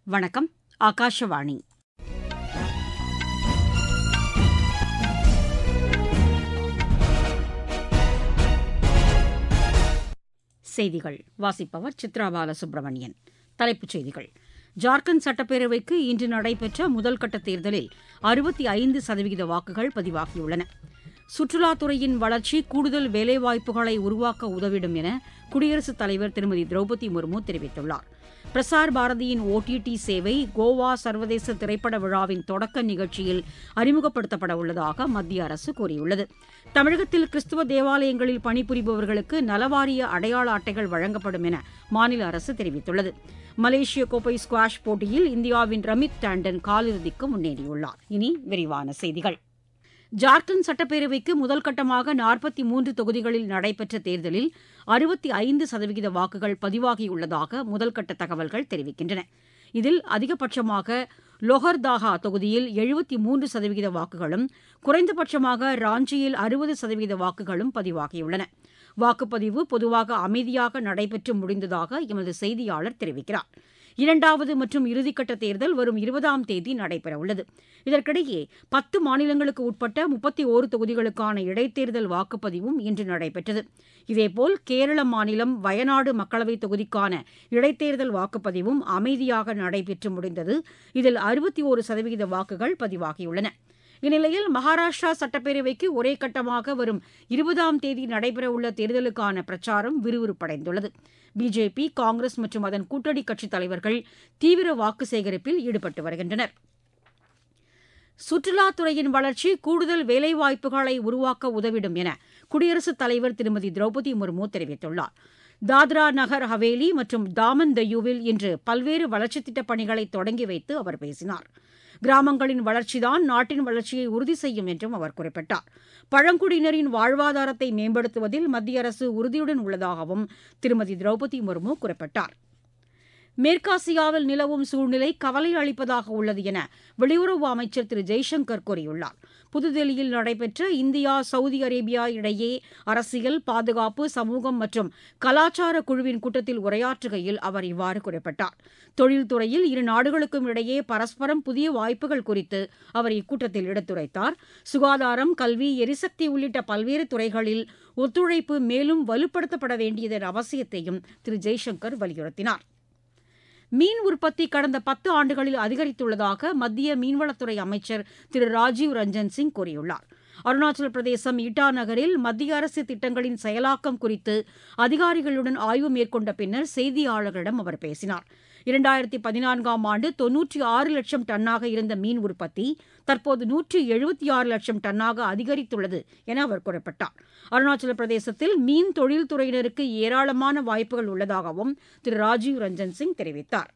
வணக்கம் ஆகாஷவாணி செய்திகள் வாசிப்பவர் சித்ரா பாலசுப்ரமணியன் தலைப்புச் செய்திகள் ஜார்க்கண்ட் சட்டப்பேரவைக்கு இன்று நடைபெற்ற முதல்கட்ட தேர்தலில் அறுபத்தி ஐந்து சதவீத வாக்குகள் பதிவாகியுள்ளன சுற்றுலாத்துறையின் வளர்ச்சி கூடுதல் வேலைவாய்ப்புகளை உருவாக்க உதவிடும் என குடியரசுத் தலைவர் திருமதி திரௌபதி முர்மு தெரிவித்துள்ளார் பிரசார் பாரதியின் ஓடிடி சேவை கோவா சர்வதேச திரைப்பட விழாவின் தொடக்க நிகழ்ச்சியில் அறிமுகப்படுத்தப்பட உள்ளதாக மத்திய அரசு கூறியுள்ளது தமிழகத்தில் கிறிஸ்துவ தேவாலயங்களில் பணிபுரிபவர்களுக்கு நலவாரிய அடையாள அட்டைகள் வழங்கப்படும் என மாநில அரசு தெரிவித்துள்ளது மலேசிய கோப்பை ஸ்குவாஷ் போட்டியில் இந்தியாவின் ரமித் டாண்டன் காலிறுதிக்கு முன்னேறியுள்ளார் இனி விரிவான செய்திகள் ஜார்க்கண்ட் சட்டப்பேரவைக்கு முதல் கட்டமாக நாற்பத்தி மூன்று தொகுதிகளில் நடைபெற்ற தேர்தலில் அறுபத்தி ஐந்து சதவீத வாக்குகள் பதிவாகியுள்ளதாக முதல்கட்ட தகவல்கள் தெரிவிக்கின்றன இதில் அதிகபட்சமாக லோஹர்தாகா தொகுதியில் எழுபத்தி மூன்று சதவீத வாக்குகளும் குறைந்தபட்சமாக ராஞ்சியில் அறுபது சதவீத வாக்குகளும் பதிவாகியுள்ளன வாக்குப்பதிவு பொதுவாக அமைதியாக நடைபெற்று முடிந்ததாக எமது செய்தியாளர் தெரிவிக்கிறார் இரண்டாவது மற்றும் இறுதிக்கட்ட தேர்தல் வரும் இருபதாம் தேதி நடைபெறவுள்ளது இதற்கிடையே பத்து மாநிலங்களுக்கு உட்பட்ட முப்பத்தி ஓரு தொகுதிகளுக்கான இடைத்தேர்தல் வாக்குப்பதிவும் இன்று நடைபெற்றது இதேபோல் கேரள மாநிலம் வயநாடு மக்களவைத் தொகுதிக்கான இடைத்தேர்தல் வாக்குப்பதிவும் அமைதியாக நடைபெற்று முடிந்தது இதில் அறுபத்தி ஒரு சதவீத வாக்குகள் பதிவாகியுள்ளன இந்நிலையில் மகாராஷ்டிரா சட்டப்பேரவைக்கு ஒரே கட்டமாக வரும் இருபதாம் தேதி நடைபெறவுள்ள தேர்தலுக்கான பிரச்சாரம் விறுவிறுப்படைந்துள்ளது பிஜேபி காங்கிரஸ் மற்றும் அதன் கூட்டணி கட்சித் தலைவர்கள் தீவிர வாக்கு சேகரிப்பில் ஈடுபட்டு வருகின்றனர் சுற்றுலாத்துறையின் வளர்ச்சி கூடுதல் வேலைவாய்ப்புகளை உருவாக்க உதவிடும் என குடியரசுத் தலைவர் திருமதி திரௌபதி முர்மு தெரிவித்துள்ளார் தாத்ரா நகர் ஹவேலி மற்றும் தாமன் தையூவில் இன்று பல்வேறு வளர்ச்சித் திட்டப் பணிகளை தொடங்கி வைத்து அவர் பேசினார் கிராமங்களின் வளர்ச்சிதான் நாட்டின் வளர்ச்சியை உறுதி செய்யும் என்றும் அவர் குறிப்பிட்டார் பழங்குடியினரின் வாழ்வாதாரத்தை மேம்படுத்துவதில் மத்திய அரசு உறுதியுடன் உள்ளதாகவும் திருமதி திரௌபதி முர்மு குறிப்பிட்டார் மேற்காசியாவில் நிலவும் சூழ்நிலை கவலை அளிப்பதாக உள்ளது என வெளியுறவு அமைச்சர் திரு ஜெய்சங்கர் கூறியுள்ளார் புதுதில்லியில் நடைபெற்ற இந்தியா சவுதி அரேபியா இடையே அரசியல் பாதுகாப்பு சமூகம் மற்றும் கலாச்சார குழுவின் கூட்டத்தில் உரையாற்றுகையில் அவர் இவ்வாறு குறிப்பிட்டார் தொழில்துறையில் இரு நாடுகளுக்கும் இடையே பரஸ்பரம் புதிய வாய்ப்புகள் குறித்து அவர் இக்கூட்டத்தில் எடுத்துரைத்தார் சுகாதாரம் கல்வி எரிசக்தி உள்ளிட்ட பல்வேறு துறைகளில் ஒத்துழைப்பு மேலும் வலுப்படுத்தப்பட வேண்டியதன் அவசியத்தையும் திரு ஜெய்சங்கர் வலியுறுத்தினார் மீன் உற்பத்தி கடந்த பத்து ஆண்டுகளில் அதிகரித்துள்ளதாக மத்திய மீன்வளத்துறை அமைச்சர் திரு ராஜீவ் ரஞ்சன் சிங் கூறியுள்ளார் அருணாச்சல பிரதேசம் இட்டா நகரில் மத்திய அரசு திட்டங்களின் செயலாக்கம் குறித்து அதிகாரிகளுடன் ஆய்வு மேற்கொண்ட பின்னர் செய்தியாளர்களிடம் அவர் பேசினார் இரண்டாயிரத்தி பதினான்காம் ஆண்டு தொன்னூற்றி ஆறு லட்சம் டன்னாக இருந்த மீன் உற்பத்தி தற்போது நூற்றி எழுபத்தி ஆறு லட்சம் டன்னாக அதிகரித்துள்ளது என அவர் குறிப்பிட்டார் அருணாச்சல பிரதேசத்தில் மீன் தொழில்துறையினருக்கு ஏராளமான வாய்ப்புகள் உள்ளதாகவும் திரு ராஜீவ் ரஞ்சன் சிங் தெரிவித்தார்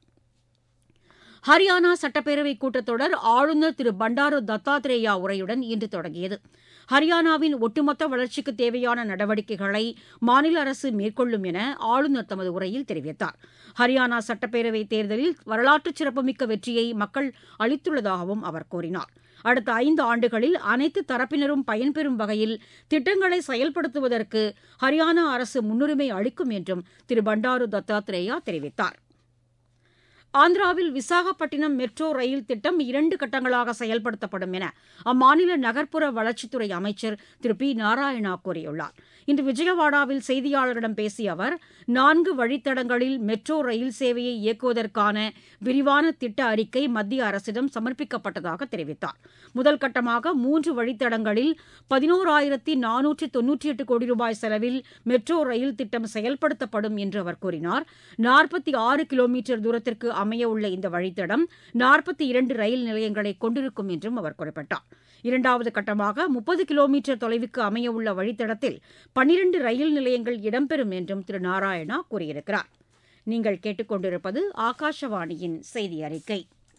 ஹரியானா சட்டப்பேரவை கூட்டத்தொடர் ஆளுநர் திரு பண்டாரு தத்தாத்ரேயா உரையுடன் இன்று தொடங்கியது ஹரியானாவின் ஒட்டுமொத்த வளர்ச்சிக்கு தேவையான நடவடிக்கைகளை மாநில அரசு மேற்கொள்ளும் என ஆளுநர் தமது உரையில் தெரிவித்தார் ஹரியானா சட்டப்பேரவை தேர்தலில் வரலாற்று சிறப்புமிக்க வெற்றியை மக்கள் அளித்துள்ளதாகவும் அவர் கூறினார் அடுத்த ஐந்து ஆண்டுகளில் அனைத்து தரப்பினரும் பயன்பெறும் வகையில் திட்டங்களை செயல்படுத்துவதற்கு ஹரியானா அரசு முன்னுரிமை அளிக்கும் என்றும் திரு பண்டாரு தத்தாத்ரேயா தெரிவித்தார் ஆந்திராவில் விசாகப்பட்டினம் மெட்ரோ ரயில் திட்டம் இரண்டு கட்டங்களாக செயல்படுத்தப்படும் என அம்மாநில நகர்ப்புற வளர்ச்சித்துறை அமைச்சர் திரு பி நாராயணா கூறியுள்ளார் இன்று விஜயவாடாவில் செய்தியாளர்களிடம் பேசிய அவர் நான்கு வழித்தடங்களில் மெட்ரோ ரயில் சேவையை இயக்குவதற்கான விரிவான திட்ட அறிக்கை மத்திய அரசிடம் சமர்ப்பிக்கப்பட்டதாக தெரிவித்தார் முதல் கட்டமாக மூன்று வழித்தடங்களில் பதினோராயிரத்தி நானூற்றி தொன்னூற்றி எட்டு கோடி ரூபாய் செலவில் மெட்ரோ ரயில் திட்டம் செயல்படுத்தப்படும் என்று அவர் கூறினார் நாற்பத்தி ஆறு கிலோமீட்டர் தூரத்திற்கு அமையவுள்ள இந்த வழித்தடம் நாற்பத்தி இரண்டு ரயில் நிலையங்களை கொண்டிருக்கும் என்றும் அவர் குறிப்பிட்டார் இரண்டாவது கட்டமாக முப்பது கிலோமீட்டர் தொலைவுக்கு அமையவுள்ள வழித்தடத்தில் பனிரண்டு ரயில் நிலையங்கள் இடம்பெறும் என்றும் திரு நாராயணா கூறியிருக்கிறார் நீங்கள் கேட்டுக்கொண்டிருப்பது ஆகாஷவாணியின் செய்தி அறிக்கை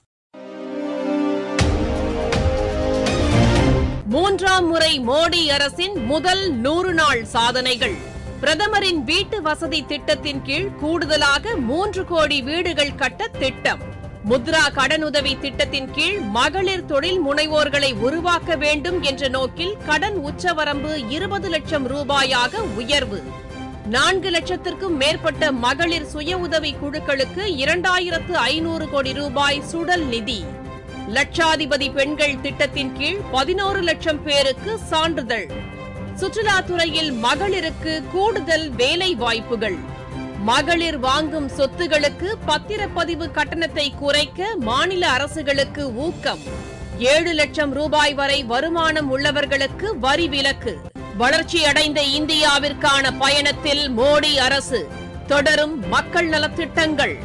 மூன்றாம் முறை மோடி அரசின் முதல் நூறு நாள் சாதனைகள் பிரதமரின் வீட்டு வசதி திட்டத்தின் கீழ் கூடுதலாக மூன்று கோடி வீடுகள் கட்ட திட்டம் முத்ரா கடனுதவி திட்டத்தின் கீழ் மகளிர் தொழில் முனைவோர்களை உருவாக்க வேண்டும் என்ற நோக்கில் கடன் உச்சவரம்பு இருபது லட்சம் ரூபாயாக உயர்வு நான்கு லட்சத்திற்கும் மேற்பட்ட மகளிர் சுய உதவி குழுக்களுக்கு இரண்டாயிரத்து ஐநூறு கோடி ரூபாய் சுடல் நிதி லட்சாதிபதி பெண்கள் திட்டத்தின் கீழ் பதினோரு லட்சம் பேருக்கு சான்றிதழ் சுற்றுலாத்துறையில் மகளிருக்கு கூடுதல் வேலை வாய்ப்புகள் மகளிர் வாங்கும் சொத்துகளுக்கு பத்திரப்பதிவு கட்டணத்தை குறைக்க மாநில அரசுகளுக்கு ஊக்கம் ஏழு லட்சம் ரூபாய் வரை வருமானம் உள்ளவர்களுக்கு வரி விலக்கு வளர்ச்சியடைந்த இந்தியாவிற்கான பயணத்தில் மோடி அரசு தொடரும் மக்கள் நலத்திட்டங்கள்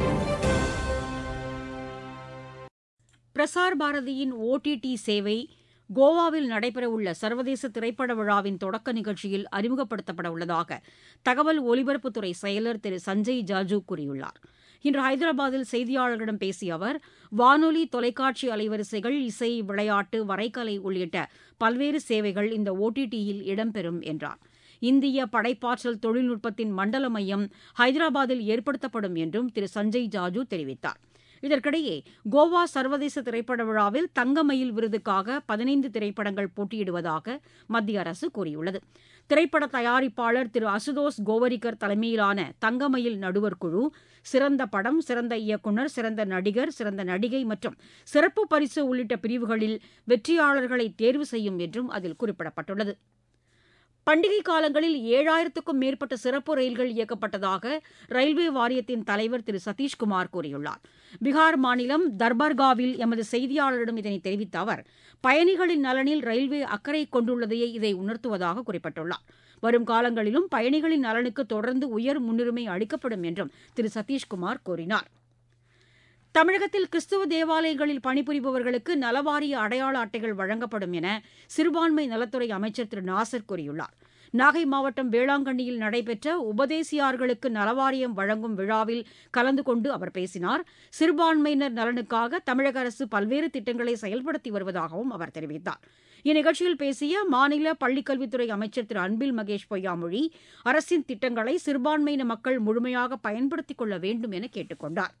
பிரசார் பாரதியின் ஓடிடி சேவை கோவாவில் நடைபெறவுள்ள சர்வதேச திரைப்பட விழாவின் தொடக்க நிகழ்ச்சியில் அறிமுகப்படுத்தப்பட உள்ளதாக தகவல் ஒலிபரப்புத்துறை செயலர் திரு சஞ்சய் ஜாஜூ கூறியுள்ளார் இன்று ஹைதராபாத்தில் செய்தியாளர்களிடம் பேசிய அவர் வானொலி தொலைக்காட்சி அலைவரிசைகள் இசை விளையாட்டு வரைகலை உள்ளிட்ட பல்வேறு சேவைகள் இந்த ஓடிடியில் இடம்பெறும் என்றார் இந்திய படைப்பாற்றல் தொழில்நுட்பத்தின் மண்டல மையம் ஹைதராபாத்தில் ஏற்படுத்தப்படும் என்றும் திரு சஞ்சய் ஜாஜூ தெரிவித்தார் இதற்கிடையே கோவா சர்வதேச திரைப்பட விழாவில் தங்கமயில் விருதுக்காக பதினைந்து திரைப்படங்கள் போட்டியிடுவதாக மத்திய அரசு கூறியுள்ளது திரைப்பட தயாரிப்பாளர் திரு அசுதோஸ் கோவரிக்கர் தலைமையிலான தங்கமயில் நடுவர் குழு சிறந்த படம் சிறந்த இயக்குநர் சிறந்த நடிகர் சிறந்த நடிகை மற்றும் சிறப்பு பரிசு உள்ளிட்ட பிரிவுகளில் வெற்றியாளர்களை தேர்வு செய்யும் என்றும் அதில் குறிப்பிடப்பட்டுள்ளது பண்டிகை காலங்களில் ஏழாயிரத்துக்கும் மேற்பட்ட சிறப்பு ரயில்கள் இயக்கப்பட்டதாக ரயில்வே வாரியத்தின் தலைவர் திரு சதீஷ்குமார் கூறியுள்ளார் பீகார் மாநிலம் தர்பர்காவில் எமது செய்தியாளரிடம் இதனை தெரிவித்த அவர் பயணிகளின் நலனில் ரயில்வே அக்கறை கொண்டுள்ளதையே இதை உணர்த்துவதாக குறிப்பிட்டுள்ளார் வரும் காலங்களிலும் பயணிகளின் நலனுக்கு தொடர்ந்து உயர் முன்னுரிமை அளிக்கப்படும் என்றும் திரு சதீஷ்குமார் கூறினார் தமிழகத்தில் கிறிஸ்துவ தேவாலயங்களில் பணிபுரிபவர்களுக்கு நலவாரிய அடையாள அட்டைகள் வழங்கப்படும் என சிறுபான்மை நலத்துறை அமைச்சர் திரு நாசர் கூறியுள்ளார் நாகை மாவட்டம் வேளாங்கண்ணியில் நடைபெற்ற உபதேசியார்களுக்கு நலவாரியம் வழங்கும் விழாவில் கலந்து கொண்டு அவர் பேசினார் சிறுபான்மையினர் நலனுக்காக தமிழக அரசு பல்வேறு திட்டங்களை செயல்படுத்தி வருவதாகவும் அவர் தெரிவித்தார் இந்நிகழ்ச்சியில் பேசிய மாநில பள்ளிக்கல்வித்துறை அமைச்சர் திரு அன்பில் மகேஷ் பொய்யாமொழி அரசின் திட்டங்களை சிறுபான்மையின மக்கள் முழுமையாக பயன்படுத்திக் கொள்ள வேண்டும் என கேட்டுக் கொண்டார்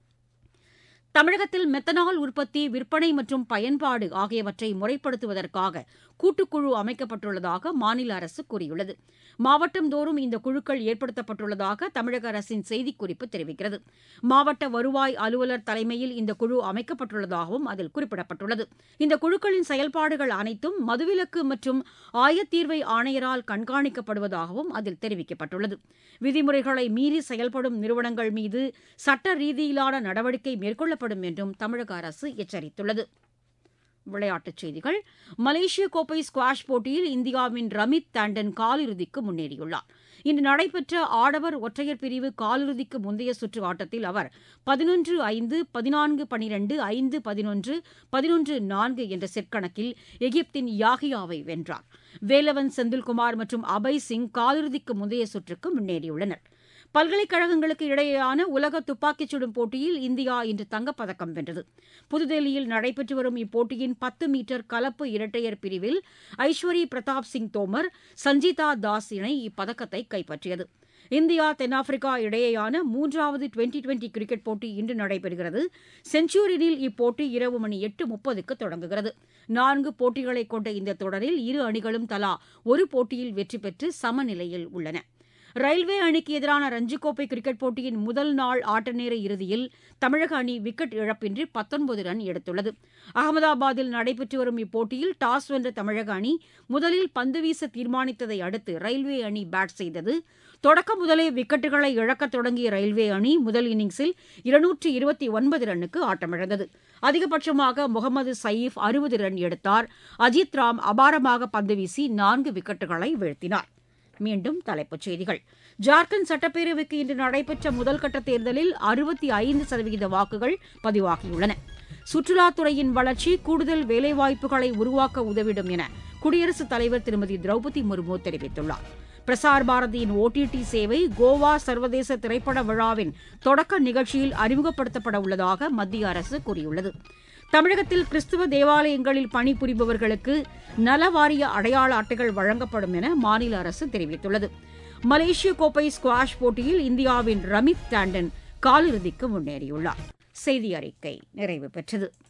தமிழகத்தில் மெத்தனால் உற்பத்தி விற்பனை மற்றும் பயன்பாடு ஆகியவற்றை முறைப்படுத்துவதற்காக கூட்டுக்குழு அமைக்கப்பட்டுள்ளதாக மாநில அரசு கூறியுள்ளது மாவட்டந்தோறும் இந்த குழுக்கள் ஏற்படுத்தப்பட்டுள்ளதாக தமிழக அரசின் செய்திக்குறிப்பு தெரிவிக்கிறது மாவட்ட வருவாய் அலுவலர் தலைமையில் இந்த குழு அமைக்கப்பட்டுள்ளதாகவும் அதில் குறிப்பிடப்பட்டுள்ளது இந்த குழுக்களின் செயல்பாடுகள் அனைத்தும் மதுவிலக்கு மற்றும் ஆயத்தீர்வை ஆணையரால் கண்காணிக்கப்படுவதாகவும் அதில் தெரிவிக்கப்பட்டுள்ளது விதிமுறைகளை மீறி செயல்படும் நிறுவனங்கள் மீது சட்ட ரீதியிலான நடவடிக்கை மேற்கொள்ளப்படும் என்றும் தமிழக அரசு எச்சரித்துள்ளது விளையாட்டுச் செய்திகள் மலேசிய கோப்பை ஸ்குவாஷ் போட்டியில் இந்தியாவின் ரமித் தாண்டன் காலிறுதிக்கு முன்னேறியுள்ளார் இன்று நடைபெற்ற ஆடவர் ஒற்றையர் பிரிவு காலிறுதிக்கு முந்தைய சுற்று ஆட்டத்தில் அவர் பதினொன்று ஐந்து பதினான்கு பனிரெண்டு ஐந்து பதினொன்று பதினொன்று நான்கு என்ற செட் கணக்கில் எகிப்தின் யாகியாவை வென்றார் வேலவன் செந்தில்குமார் மற்றும் அபய் சிங் காலிறுதிக்கு முந்தைய சுற்றுக்கு முன்னேறியுள்ளனர் பல்கலைக்கழகங்களுக்கு இடையேயான உலக துப்பாக்கிச் சுடும் போட்டியில் இந்தியா இன்று தங்கப்பதக்கம் வென்றது புதுதில்லியில் நடைபெற்று வரும் இப்போட்டியின் பத்து மீட்டர் கலப்பு இரட்டையர் பிரிவில் ஐஸ்வரி பிரதாப் சிங் தோமர் சஞ்சிதா தாஸ் இணை இப்பதக்கத்தை கைப்பற்றியது இந்தியா தென்னாப்பிரிக்கா இடையேயான மூன்றாவது டுவெண்டி டுவெண்டி கிரிக்கெட் போட்டி இன்று நடைபெறுகிறது செஞ்சுரியனில் இப்போட்டி இரவு மணி எட்டு முப்பதுக்கு தொடங்குகிறது நான்கு போட்டிகளை கொண்ட இந்த தொடரில் இரு அணிகளும் தலா ஒரு போட்டியில் வெற்றி பெற்று சமநிலையில் உள்ளன ரயில்வே அணிக்கு எதிரான ரஞ்சிக்கோப்பை கிரிக்கெட் போட்டியின் முதல் நாள் ஆட்டநேர இறுதியில் தமிழக அணி விக்கெட் இழப்பின்றி பத்தொன்பது ரன் எடுத்துள்ளது அகமதாபாத்தில் நடைபெற்று வரும் இப்போட்டியில் டாஸ் வென்ற தமிழக அணி முதலில் பந்து வீச தீர்மானித்ததை அடுத்து ரயில்வே அணி பேட் செய்தது தொடக்க முதலே விக்கெட்டுகளை இழக்கத் தொடங்கிய ரயில்வே அணி முதல் இன்னிங்ஸில் இருநூற்று இருபத்தி ஒன்பது ரன்னுக்கு ஆட்டமிழந்தது அதிகபட்சமாக முகமது சயீப் அறுபது ரன் எடுத்தார் அஜித் ராம் அபாரமாக பந்து வீசி நான்கு விக்கெட்டுகளை வீழ்த்தினார் மீண்டும் தலைப்புச் செய்திகள் ஜார்க்கண்ட் சட்டப்பேரவைக்கு இன்று நடைபெற்ற முதல்கட்ட தேர்தலில் அறுபத்தி ஐந்து சதவீத வாக்குகள் பதிவாகியுள்ளன சுற்றுலாத்துறையின் வளர்ச்சி கூடுதல் வேலைவாய்ப்புகளை உருவாக்க உதவிடும் என குடியரசுத் தலைவர் திருமதி திரௌபதி முர்மு தெரிவித்துள்ளார் பிரசார் பாரதியின் ஓடிடி சேவை கோவா சர்வதேச திரைப்பட விழாவின் தொடக்க நிகழ்ச்சியில் அறிமுகப்படுத்தப்பட உள்ளதாக மத்திய அரசு கூறியுள்ளது தமிழகத்தில் கிறிஸ்துவ தேவாலயங்களில் பணிபுரிபவர்களுக்கு நலவாரிய அடையாள அட்டைகள் வழங்கப்படும் என மாநில அரசு தெரிவித்துள்ளது மலேசிய கோப்பை ஸ்குவாஷ் போட்டியில் இந்தியாவின் ரமித் டாண்டன் காலிறுதிக்கு முன்னேறியுள்ளார் செய்தி அறிக்கை நிறைவு பெற்றது